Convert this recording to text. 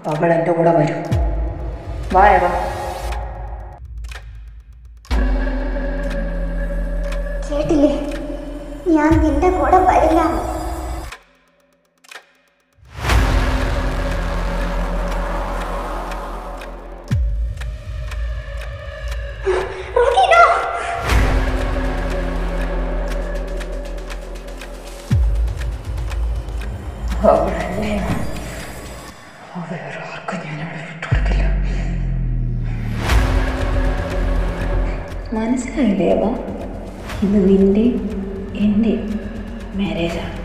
അവൾ എൻ്റെ കൂടെ വരും വാ ഏവാ കേട്ടില്ലേ ഞാൻ നിന്റെ കൂടെ വരില്ല റോക്കി, no! അവളല്ലേ വേറെ ആർക്കും ഞാൻ അവളെ വിട്ടുകൊടുക്കില്ല മനസ്സിലായില്ലേ അവ ഇന്ന് നിന്റെ എൻ്റെ മാരേജാണ്